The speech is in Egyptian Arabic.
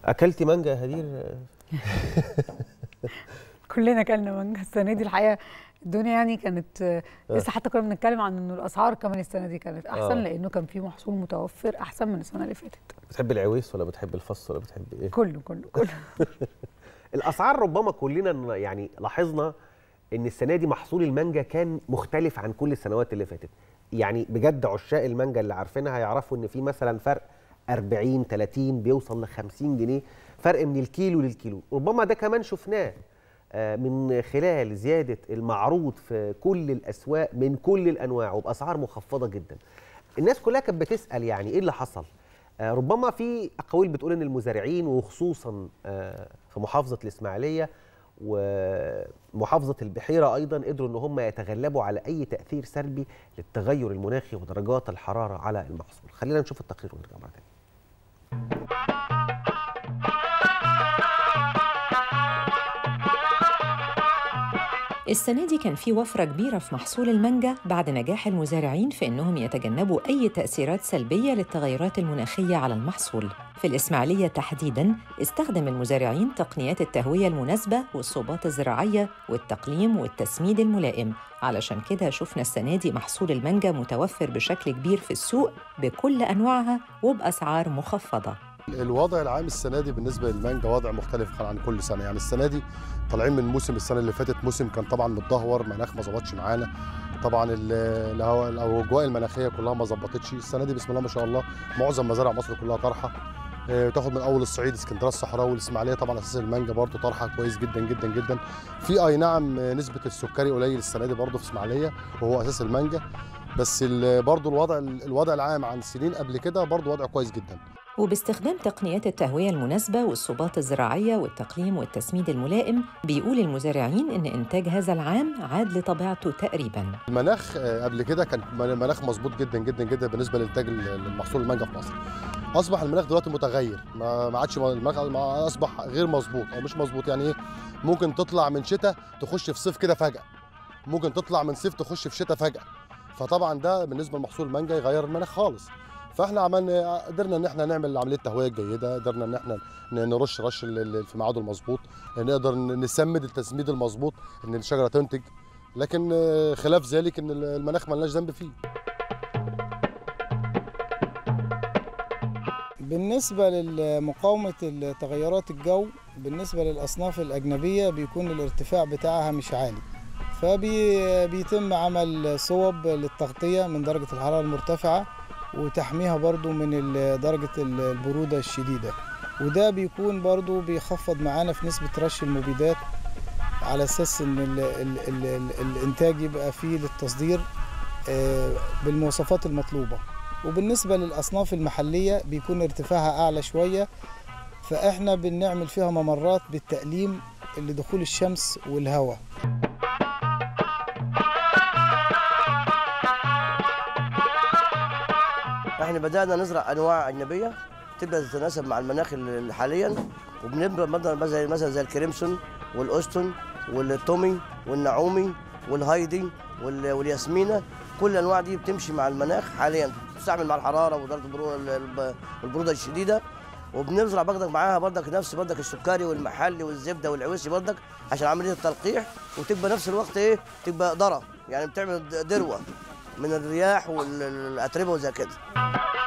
اكلتي مانجا يا هدير كلنا اكلنا مانجا السنه دي الحقيقه الدنيا يعني كانت آه، لسه حتى كنا بنتكلم عن انه الاسعار كمان السنه دي كانت احسن آه. لانه كان في محصول متوفر احسن من السنه اللي فاتت بتحب العويس ولا بتحب الفص ولا بتحب ايه كله كله كله الاسعار ربما كلنا يعني لاحظنا ان السنه دي محصول المانجا كان مختلف عن كل السنوات اللي فاتت يعني بجد عشاق المانجا اللي عارفينها هيعرفوا ان في مثلا فرق 40 30 بيوصل ل 50 جنيه فرق من الكيلو للكيلو ربما ده كمان شفناه آه، من خلال زياده المعروض في كل الاسواق من كل الانواع وباسعار مخفضه جدا الناس كلها كانت بتسال يعني ايه اللي حصل آه، ربما في اقاويل بتقول ان المزارعين وخصوصا آه، في محافظه الاسماعيليه ومحافظه البحيره ايضا قدروا ان هم يتغلبوا على اي تاثير سلبي للتغير المناخي ودرجات الحراره على المحصول خلينا نشوف التقرير ونرجع مره تاني السنة دي كان في وفرة كبيرة في محصول المانجا بعد نجاح المزارعين في إنهم يتجنبوا أي تأثيرات سلبية للتغيرات المناخية على المحصول. في الإسماعيلية تحديداً استخدم المزارعين تقنيات التهوية المناسبة والصوبات الزراعية والتقليم والتسميد الملائم. علشان كده شفنا السنة دي محصول المانجا متوفر بشكل كبير في السوق بكل أنواعها وبأسعار مخفضة. الوضع العام السنه دي بالنسبه للمانجا وضع مختلف عن كل سنه يعني السنه دي طالعين من موسم السنه اللي فاتت موسم كان طبعا متدهور مناخ ما ظبطش معانا طبعا ال- الهواء الاجواء المناخيه كلها ما ظبطتش السنه دي بسم الله ما شاء الله معظم مزارع مصر كلها طرحه آه، تاخد من اول الصعيد اسكندريه الصحراء والاسماعيليه طبعا اساس المانجا برضو طرحه كويس جدا جدا جدا في اي نعم آه، نسبه السكري قليل السنه دي برضو في اسماعيليه وهو اساس المانجا بس ال- برضو الوضع الوضع العام عن سنين قبل كده برضو وضع كويس جدا وباستخدام تقنيات التهوية المناسبة والصوبات الزراعية والتقليم والتسميد الملائم بيقول المزارعين إن إنتاج هذا العام عاد لطبيعته تقريباً المناخ آه، قبل كده كان من- مناخ مظبوط جدا جدا جدا بالنسبه لانتاج ال- المحصول المانجا في مصر اصبح المناخ دلوقتي متغير ما ما عادش المناخ ما اصبح غير مظبوط او مش مظبوط يعني ايه ممكن تطلع من شتاء تخش في صيف كده فجاه ممكن تطلع من صيف تخش في شتاء فجاه فطبعا ده بالنسبه لمحصول المانجا يغير المناخ خالص فاحنا عملنا قدرنا ان احنا نعمل عمليه تهويه جيده قدرنا ان احنا ن- نرش رش ال- ال- في ميعاده المظبوط نقدر ن- نسمد التسميد المظبوط ان الشجره تنتج لكن آه، خلاف ذلك ان المناخ ملناش ذنب فيه بالنسبة لمقاومة تغيرات الجو بالنسبة للأصناف الأجنبية بيكون الارتفاع بتاعها مش عالي فبيتم عمل صوب للتغطية من درجة الحرارة المرتفعة وتحميها برضو من ال- درجة ال- البرودة الشديدة وده بيكون برضو بيخفض معانا في نسبة رش المبيدات على أساس إن ال ال ال ال الإنتاج يبقى فيه للتصدير آه، بالمواصفات المطلوبة وبالنسبة للأصناف المحلية بيكون ارتفاعها أعلى شوية فإحنا بنعمل فيها ممرات بالتأليم لدخول الشمس والهواء احنا بدانا نزرع انواع اجنبيه تبدا تتناسب مع المناخ ال- حاليا وبنبدا مثلا زي مثلا زي الكريمسون والاوستون والتومي والنعومي والهايدي وال- والياسمينه كل الانواع دي بتمشي مع المناخ حاليا بتستعمل مع الحراره ودرجه البرو- ال- ال- البروده الشديده وبنزرع برضك معاها برضك نفس برضك السكري والمحلي والزبده والعويسي برضك عشان عمليه التلقيح وتبقى نفس الوقت ايه تبقى ذره يعني بتعمل ذروه من الرياح والاتربه وزي كده